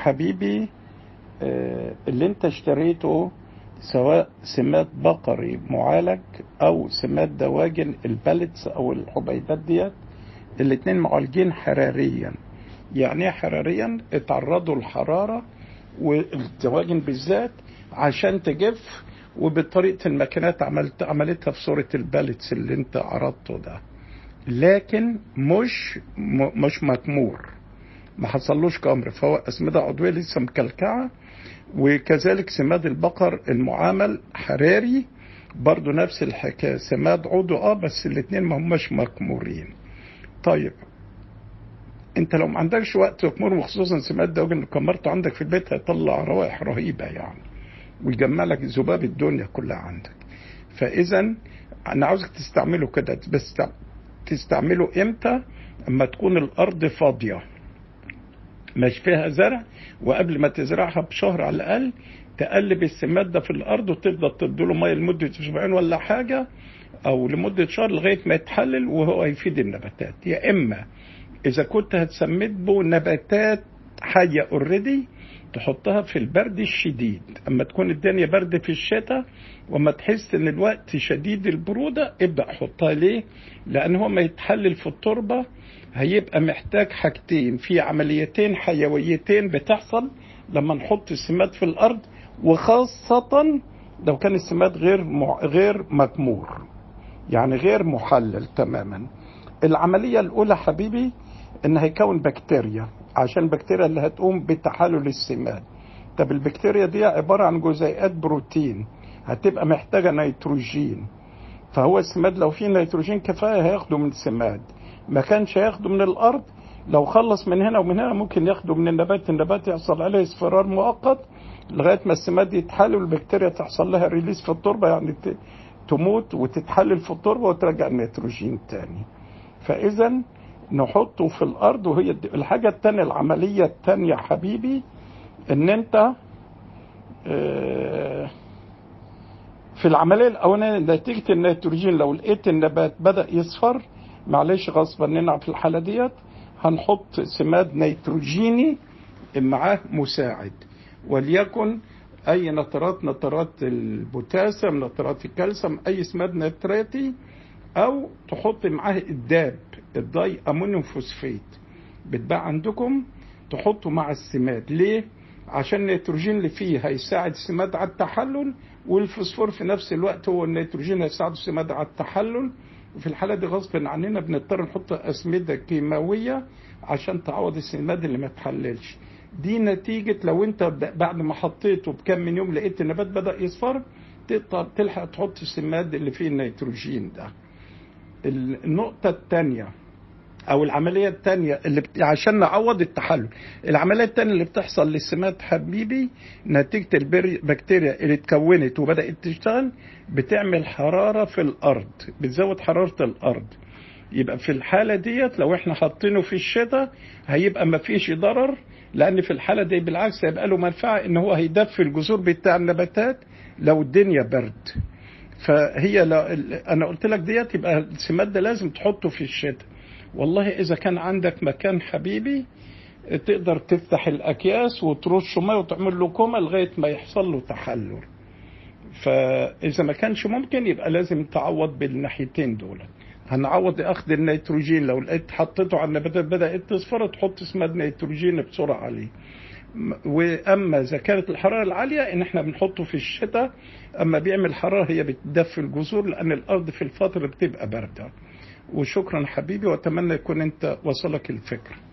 حبيبي آه، اللي انت اشتريته سواء سماد بقري معالج او سماد دواجن البلتس او الحبيبات ديت الاتنين معالجين حراريا يعني ايه حراريا اتعرضوا للحرارة والدواجن بالذات عشان تجف وبطريقة الماكينات عملت عملتها في صورة البلتس اللي انت عرضته ده لكن مش م- مش مكمور ما حصلوش كمر فهو أسمدة عضوية لسه مكلكعة وكذلك سماد البقر المعامل حراري برضو نفس الحكاية سماد عضو اه بس الاتنين ما هماش مكمورين طيب انت لو ما عندكش وقت تكمر وخصوصا سماد ده اللي كمرته عندك في البيت هيطلع روائح رهيبة يعني ويجمع لك ذباب الدنيا كلها عندك فاذا انا عاوزك تستعمله كده بس تستعمله امتى اما تكون الارض فاضيه مش فيها زرع وقبل ما تزرعها بشهر على الاقل تقلب السماد ده في الارض وتفضل تديله ميه لمده اسبوعين ولا حاجه او لمده شهر لغايه ما يتحلل وهو هيفيد النباتات يا اما اذا كنت هتسمد به نباتات حيه اوريدي تحطها في البرد الشديد اما تكون الدنيا برد في الشتاء وما تحس ان الوقت شديد البروده ابدا حطها ليه لان هو ما يتحلل في التربه هيبقى محتاج حاجتين في عمليتين حيويتين بتحصل لما نحط السماد في الارض وخاصه لو كان السماد غير مع... غير مكمور يعني غير محلل تماما العمليه الاولى حبيبي ان هيكون بكتيريا عشان البكتيريا اللي هتقوم بتحلل السماد طب البكتيريا دي عباره عن جزيئات بروتين هتبقى محتاجه نيتروجين فهو السماد لو فيه نيتروجين كفايه هياخده من السماد ما كانش هياخده من الارض لو خلص من هنا ومن هنا ممكن ياخده من النبات النبات يحصل عليه اصفرار مؤقت لغايه ما السماد يتحلل والبكتيريا تحصل لها ريليس في التربه يعني تموت وتتحلل في التربه وترجع النيتروجين تاني فاذا نحطه في الارض وهي الحاجه الثانيه العمليه الثانيه حبيبي ان انت في العمليه الاولانيه نتيجه النيتروجين لو لقيت النبات بدا يصفر معلش غصبا عننا في الحاله ديت هنحط سماد نيتروجيني معاه مساعد وليكن اي نترات نترات البوتاسيوم نترات الكالسيوم اي سماد نتراتي او تحط معاه الداب الداي امونيوم فوسفيت بتباع عندكم تحطه مع السماد ليه عشان النيتروجين اللي فيه هيساعد السماد على التحلل والفوسفور في نفس الوقت هو النيتروجين هيساعد السماد على التحلل وفي الحالة دي غصب عننا بنضطر نحط أسمدة كيماوية عشان تعوض السماد اللي ما تحللش دي نتيجة لو انت بعد ما حطيته بكم من يوم لقيت النبات بدأ يصفر تلحق تحط السماد اللي فيه النيتروجين ده النقطة الثانية أو العملية الثانية اللي بت... عشان نعوض التحلل العملية الثانية اللي بتحصل للسماد حبيبي نتيجة البكتيريا اللي اتكونت وبدأت تشتغل بتعمل حرارة في الأرض بتزود حرارة الأرض يبقى في الحالة ديت لو احنا حاطينه في الشتاء هيبقى ما فيش ضرر لأن في الحالة دي بالعكس هيبقى له منفعة إن هو هيدفي الجذور بتاع النباتات لو الدنيا برد فهي لا انا قلت لك ديت يبقى السماد ده لازم تحطه في الشتاء والله اذا كان عندك مكان حبيبي تقدر تفتح الاكياس وترش ميه وتعمل له كومه لغايه ما يحصل له تحلل فاذا ما كانش ممكن يبقى لازم تعوض بالناحيتين دول هنعوض اخذ النيتروجين لو لقيت حطيته على النباتات بدات تصفر تحط سماد نيتروجين بسرعه عليه واما اذا كانت الحراره العاليه ان احنا بنحطه في الشتاء اما بيعمل حراره هي بتدفي الجذور لان الارض في الفتره بتبقى بارده وشكرا حبيبي واتمنى يكون انت وصلك الفكره